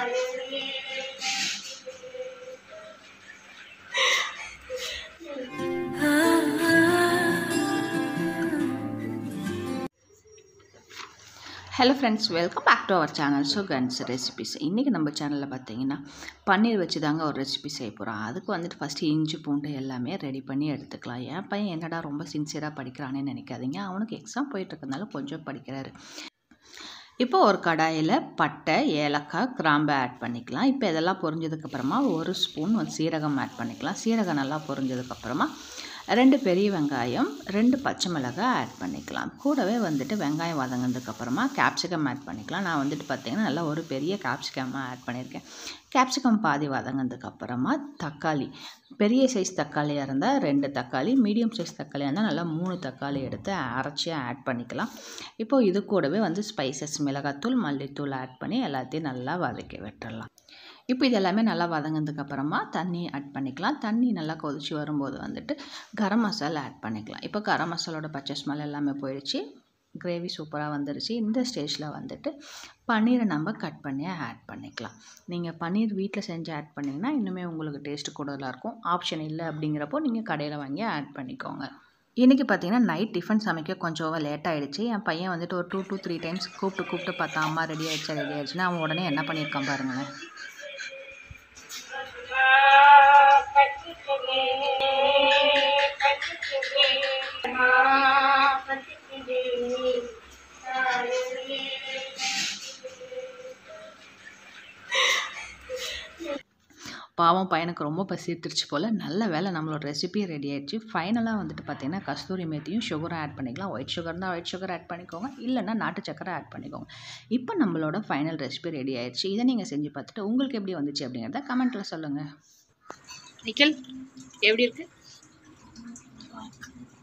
hello friends welcome back to our channel so cons recipes இன்றைக்கி நம்ம சேனலில் பார்த்தீங்கன்னா பன்னீர் வச்சு தாங்க ஒரு ரெசிபி செய்ய போகிறோம் அதுக்கு வந்துட்டு ஃபஸ்ட்டு இஞ்சி பூண்டு எல்லாமே ரெடி பண்ணி எடுத்துக்கலாம் என் பையன் என்னடா ரொம்ப சின்சியராக படிக்கிறானே நினைக்காதீங்க அவனுக்கு எக்ஸாம் போயிட்டு இருக்கறனால கொஞ்சம் படிக்கிறாரு இப்போ ஒரு கடாயில் பட்டை ஏலக்காய் கிராம்பு ஆட் பண்ணிக்கலாம் இப்போ இதெல்லாம் பொரிஞ்சதுக்கப்புறமா ஒரு ஸ்பூன் வந்து சீரகம் ஆட் பண்ணிக்கலாம் சீரகம் நல்லா பொரிஞ்சதுக்கப்புறமா ரெண்டு பெரிய வெங்காயம் ரெண்டு பச்சை மிளகாய் ஆட் பண்ணிக்கலாம் கூடவே வந்துட்டு வெங்காயம் வதங்கினதுக்கப்புறமா கேப்சிகம் ஆட் பண்ணிக்கலாம் நான் வந்துட்டு பார்த்திங்கன்னா நல்லா ஒரு பெரிய கேப்சிகமாக ஆட் பண்ணியிருக்கேன் கேப்சிகம் பாதி வதங்கினதுக்கப்புறமா தக்காளி பெரிய சைஸ் தக்காளியாக இருந்தால் ரெண்டு தக்காளி மீடியம் சைஸ் தக்காளியாக இருந்தால் நல்லா மூணு தக்காளி எடுத்து அரைச்சி ஆட் பண்ணிக்கலாம் இப்போது இது கூடவே வந்து ஸ்பைசஸ் மிளகாத்தூள் மல்லித்தூள் ஆட் பண்ணி எல்லாத்தையும் நல்லா வதக்கி விட்டுறலாம் இப்போ இது எல்லாமே நல்லா வதங்கினதுக்கப்புறமா தண்ணி ஆட் பண்ணிக்கலாம் தண்ணி நல்லா கொதிச்சு வரும்போது வந்துட்டு கரம் மசாலா ஆட் பண்ணிக்கலாம் இப்போ கரம் மசாலோட பச்சை ஸ்மெல் எல்லாமே போயிடுச்சு கிரேவி சூப்பராக வந்துருச்சு இந்த ஸ்டேஜில் வந்துட்டு பன்னீரை நம்ம கட் பண்ணி ஆட் பண்ணிக்கலாம் நீங்கள் பன்னீர் வீட்டில் செஞ்சு ஆட் பண்ணிங்கன்னா இன்னுமே உங்களுக்கு டேஸ்ட்டு கூடுதலாக இருக்கும் ஆப்ஷன் இல்லை அப்படிங்கிறப்போ நீங்கள் கடையில் வாங்கி ஆட் பண்ணிக்கோங்க இன்றைக்கி பார்த்தீங்கன்னா நைட் டிஃபன் சமைக்க கொஞ்சம் லேட் ஆகிடுச்சு என் பையன் வந்துட்டு ஒரு டூ டூ த்ரீ டைம்ஸ் கூப்பிட்டு கூப்பிட்டு பார்த்தா அம்மா ரெடி ஆகிடுச்சா ரெடி ஆகிடுச்சுன்னா அவன் உடனே என்ன பண்ணியிருக்கான் பாருங்களேன் பாவம் பையனுக்கு ரொம்ப பசி எடுத்துருச்சு போல் நல்ல வேலை நம்மளோட ரெசிபி ரெடி ஆயிடுச்சு ஃபைனலாக வந்துட்டு பார்த்தீங்கன்னா கஸ்தூரி மேத்தியும் சுகரும் ஆட் பண்ணிக்கலாம் ஒயிட் சுகர் தான் ஒயிட் சுகர் ஆட் பண்ணிக்கோங்க இல்லைன்னா நாட்டு சக்கரை ஆட் பண்ணிக்கோங்க இப்போ நம்மளோட ஃபைனல் ரெசிபி ரெடி ஆயிடுச்சு இதை நீங்கள் செஞ்சு பார்த்துட்டு உங்களுக்கு எப்படி வந்துச்சு அப்படிங்கிறத கமெண்ட்டில் சொல்லுங்கள் நிக்கில் எப்படி இருக்கு